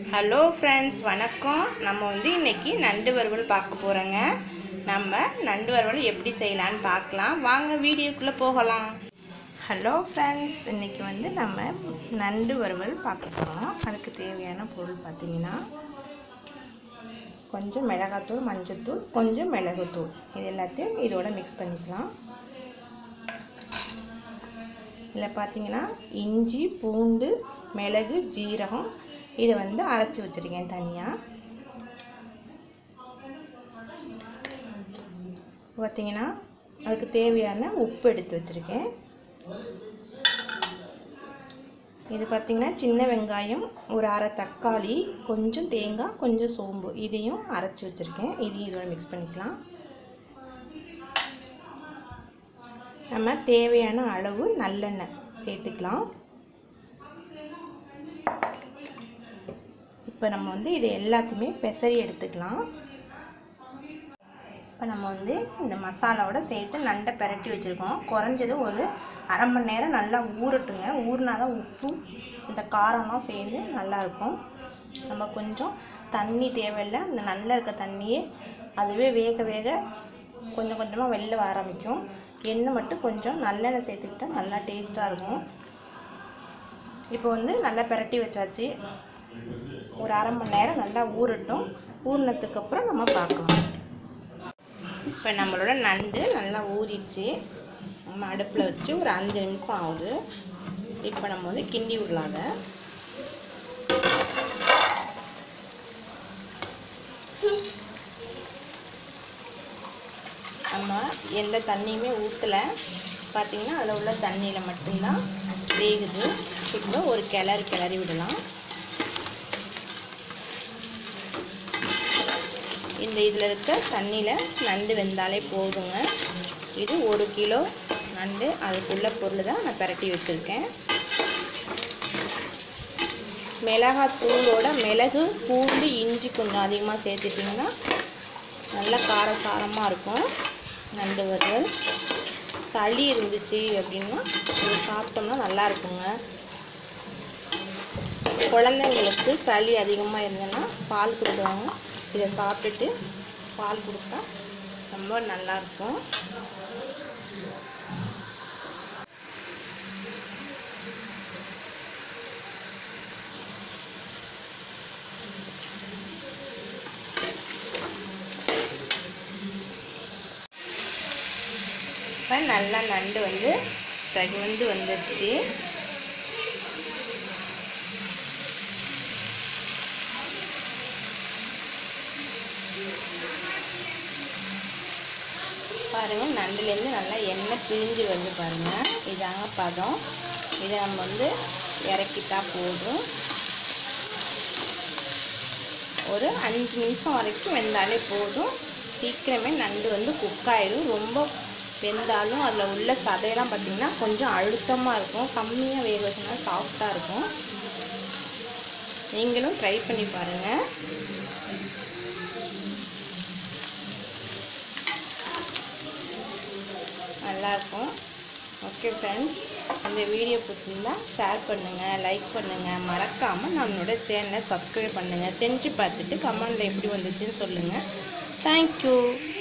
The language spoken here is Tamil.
ஹலோ ஃப்ரெண்ட்ஸ் வணக்கம் நம்ம வந்து இன்னைக்கு நண்டு வறுவல் பார்க்க போகிறோங்க நம்ம நண்டு வறுவல் எப்படி செய்யலான்னு பார்க்கலாம் வாங்க வீடியோக்குள்ளே போகலாம் ஹலோ ஃப்ரெண்ட்ஸ் இன்றைக்கி வந்து நம்ம நண்டு வறுவல் பார்க்க போகிறோம் அதுக்கு தேவையான பொருள் பார்த்திங்கன்னா கொஞ்சம் மிளகாத்தூள் மஞ்சத்தூள் கொஞ்சம் மிளகுத்தூள் இது எல்லாத்தையும் இதோட மிக்ஸ் பண்ணிக்கலாம் இதில் பார்த்தீங்கன்னா இஞ்சி பூண்டு மிளகு ஜீரகம் இதை வந்து அரைச்சி வச்சுருக்கேன் தனியாக பார்த்தீங்கன்னா அதுக்கு தேவையான உப்பு எடுத்து வச்சுருக்கேன் இது பார்த்திங்கன்னா சின்ன வெங்காயம் ஒரு அரை தக்காளி கொஞ்சம் தேங்காய் கொஞ்சம் சோம்பு இதையும் அரைச்சி வச்சுருக்கேன் இதையும் இதோட மிக்ஸ் பண்ணிக்கலாம் நம்ம தேவையான அளவு நல்லெண்ணெய் சேர்த்துக்கலாம் இப்போ நம்ம வந்து இது எல்லாத்தையுமே பெசரி எடுத்துக்கலாம் இப்போ நம்ம வந்து இந்த மசாலாவோட சேர்த்து நண்டை பெரட்டி வச்சுருக்கோம் குறைஞ்சது ஒரு அரை மணி நேரம் நல்லா ஊறட்டுங்க ஊறினா தான் உப்பு இந்த காரம்லாம் சேர்ந்து நல்லாயிருக்கும் நம்ம கொஞ்சம் தண்ணி தேவையில்லை அந்த நல்லா இருக்க தண்ணியே அதுவே வேக வேக கொஞ்சம் கொஞ்சமாக வெளில வர ஆரம்பிக்கும் எண்ணெய் மட்டும் கொஞ்சம் நல்லெண்ணெய் சேர்த்துக்கிட்டா நல்லா டேஸ்ட்டாக இருக்கும் இப்போ வந்து நல்லா பெரட்டி வச்சாச்சு ஒரு அரை மணி நேரம் நல்லா ஊறட்டும் ஊறினதுக்கப்புறம் நம்ம பார்க்கலாம் இப்போ நம்மளோட நண்டு நல்லா ஊறிடுச்சு நம்ம அடுப்பில் வச்சு ஒரு அஞ்சு நிமிஷம் ஆகுது இப்போ நம்ம வந்து கிண்டி விடலாங்க நம்ம எந்த தண்ணியுமே ஊற்றலை பார்த்திங்கன்னா அதில் உள்ள தண்ணியில் மட்டும்தான் வேகுது இப்போ ஒரு கிளறி கிளறி விடலாம் இந்த இதில் இருக்க தண்ணியில் நண்டு வெந்தாலே போதுங்க இது ஒரு கிலோ நண்டு அதுக்குள்ள பொருள் தான் நான் பிரட்டி வச்சுருக்கேன் மிளகாத்தூளோட மிளகு பூண்டு இஞ்சி கொஞ்சம் அதிகமாக சேர்த்துட்டிங்கன்னா நல்லா காரசாரமாக இருக்கும் நண்டு வறுவல் சளி இருந்துச்சு அப்படின்னா இது சாப்பிட்டோம்னா நல்லா இருக்குங்க குழந்தைங்களுக்கு சளி அதிகமாக இருந்ததுன்னா பால் கொடுக்குறாங்க இதை சாப்பிட்டுட்டு பால் கொடுத்தா ரொம்ப நல்லாயிருக்கும் இப்போ நல்லா நண்டு வந்து தகுந்து வந்துடுச்சு பாருங்கள் நண்டுலேருந்து நல்லா எண்ணெய் பிரிஞ்சு வருது பாருங்கள் இதாங்க பதம் இதை நம்ம வந்து இறக்கிட்டா போதும் ஒரு அஞ்சு நிமிஷம் வரைக்கும் வெந்தாலே போதும் சீக்கிரமே நண்டு வந்து குக் ஆயிடும் ரொம்ப வெந்தாலும் அதில் உள்ள சதையெல்லாம் பார்த்திங்கன்னா கொஞ்சம் அழுத்தமாக இருக்கும் கம்மியாக வேக வச்சோம்னா சாஃப்டாக இருக்கும் நீங்களும் ட்ரை பண்ணி பாருங்கள் நல்லாயிருக்கும் ஓகே ஃப்ரெண்ட்ஸ் இந்த வீடியோ பிடிச்சிருந்தா ஷேர் பண்ணுங்கள் லைக் பண்ணுங்கள் மறக்காமல் நம்மளோட சேனலை சப்ஸ்கிரைப் பண்ணுங்கள் செஞ்சு பார்த்துட்டு கமெண்டில் எப்படி வந்துச்சுன்னு சொல்லுங்கள் தேங்க்யூ